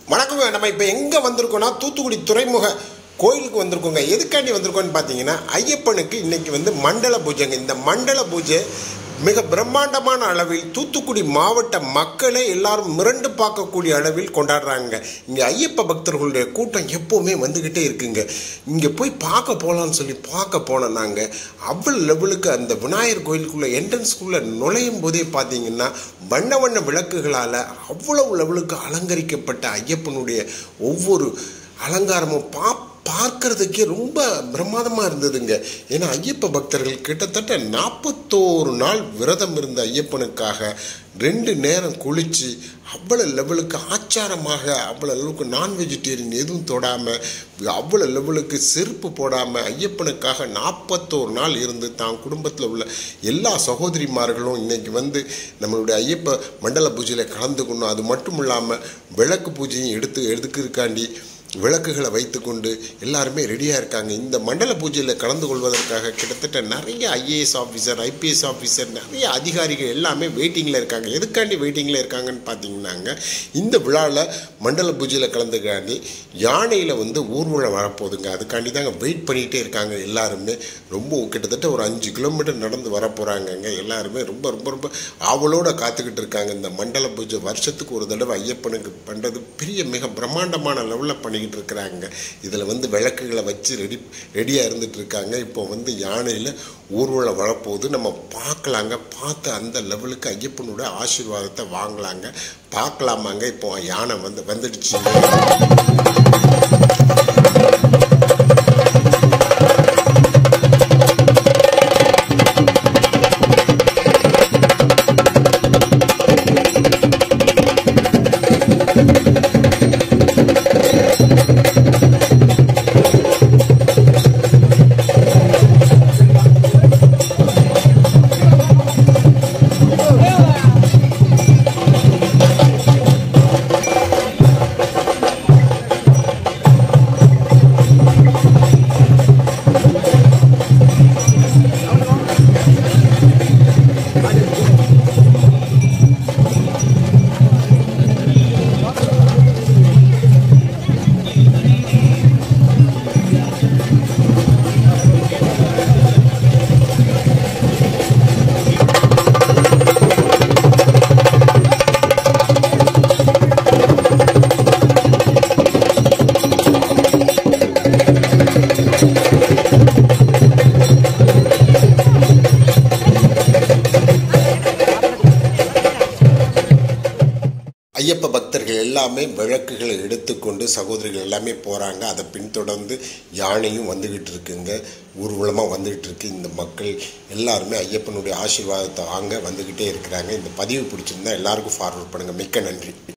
வணக்கங்க நம்ம இப்போ எங்கே வந்திருக்கோம்னா தூத்துக்குடி துறைமுக கோயிலுக்கு வந்திருக்கோங்க எதுக்காண்டி வந்திருக்கோம்னு பார்த்தீங்கன்னா ஐயப்பனுக்கு இன்னைக்கு வந்து மண்டல பூஜைங்க இந்த மண்டல பூஜை மிக பிரம்மாண்டமான அளவில் தூத்துக்குடி மாவட்ட மக்களே எல்லாரும் மிரண்டு பார்க்கக்கூடிய அளவில் கொண்டாடுறாங்க இங்கே ஐயப்ப பக்தர்களுடைய கூட்டம் எப்போவுமே வந்துக்கிட்டே இருக்குங்க இங்கே போய் பார்க்க போகலான்னு சொல்லி பார்க்க போனோம் நாங்கள் அவ்வளோ லெவலுக்கு அந்த விநாயகர் கோயிலுக்குள்ளே என்ட்ரன்ஸ்குள்ளே நுழையும் போதே பார்த்தீங்கன்னா வண்ண வண்ண விளக்குகளால் அவ்வளவு லெவலுக்கு அலங்கரிக்கப்பட்ட ஐயப்பனுடைய ஒவ்வொரு அலங்காரமும் பா பார்க்கறதுக்கே ரொம்ப பிரமாதமாக இருந்ததுங்க ஏன்னா ஐயப்ப பக்தர்கள் கிட்டத்தட்ட நாற்பத்தோரு நாள் விரதம் இருந்த ஐயப்பனுக்காக ரெண்டு நேரம் குளித்து அவ்வளோ லெவலுக்கு ஆச்சாரமாக அவ்வளோ அளவுக்கு நான் வெஜிடேரியன் எதுவும் தொடாமல் அவ்வளோ லெவலுக்கு செருப்பு போடாமல் ஐயப்பனுக்காக நாற்பத்தோரு நாள் இருந்து தான் குடும்பத்தில் உள்ள எல்லா சகோதரிமார்களும் இன்னைக்கு வந்து நம்மளுடைய ஐயப்ப மண்டல பூஜையில் கலந்துக்கணும் அது மட்டும் இல்லாமல் விளக்கு பூஜையும் எடுத்து எடுக்கிறதுக்காண்டி விளக்குகளை வைத்துக்கொண்டு எல்லாருமே ரெடியாக இருக்காங்க இந்த மண்டல பூஜையில் கலந்து கொள்வதற்காக கிட்டத்தட்ட நிறைய ஐஏஎஸ் ஆஃபீஸர் ஐபிஎஸ் ஆஃபீஸர் நிறைய அதிகாரிகள் எல்லாமே வெயிட்டிங்கில் இருக்காங்க எதுக்காண்டி வெயிட்டிங்கில் இருக்காங்கன்னு பார்த்தீங்கன்னாங்க இந்த விழாவில் மண்டல பூஜையில் கலந்துக்காண்டி யானையில் வந்து ஊர்வலம் வரப்போகுதுங்க அதுக்காண்டி தாங்க வெயிட் பண்ணிகிட்டே இருக்காங்க எல்லாருமே ரொம்ப கிட்டத்தட்ட ஒரு அஞ்சு கிலோமீட்டர் நடந்து வர போகிறாங்கங்க எல்லாருமே ரொம்ப ரொம்ப ரொம்ப ஆவலோட காத்துக்கிட்டு இருக்காங்க இந்த மண்டல பூஜை வருஷத்துக்கு ஒரு தடவை ஐயப்பனுக்கு பண்ணுறது பெரிய மிக பிரம்மாண்டமான லெவலில் பண்ணிக்கிட்டு இருக்கிறாங்க இதில் வந்து விளக்குகளை வச்சு ரெடி ரெடியாக இருந்துட்டு இருக்காங்க இப்போ வந்து யானையில் ஊர்வலம் வரப்போகுது நம்ம பார்க்கலாங்க பார்த்து அந்த லெவலுக்கு ஐயப்பனோட ஆசீர்வாதத்தை வாங்கலாங்க பார்க்கலாமாங்க இப்போ யானை வந்து வந்துடுச்சு ஐயப்ப பக்தர்கள் எல்லாமே விளக்குகளை எடுத்துக்கொண்டு சகோதரிகள் எல்லாமே போகிறாங்க அதை பின்தொடர்ந்து யானையும் வந்துக்கிட்டு இருக்குங்க ஊர்வலமாக வந்துக்கிட்டு இருக்கு இந்த மக்கள் எல்லாருமே ஐயப்பனுடைய ஆசீர்வாதத்தை வாங்க வந்துக்கிட்டே இருக்கிறாங்க இந்த பதிவு பிடிச்சிருந்தா எல்லாருக்கும் ஃபார்வர்ட் பண்ணுங்கள் மிக்க நன்றி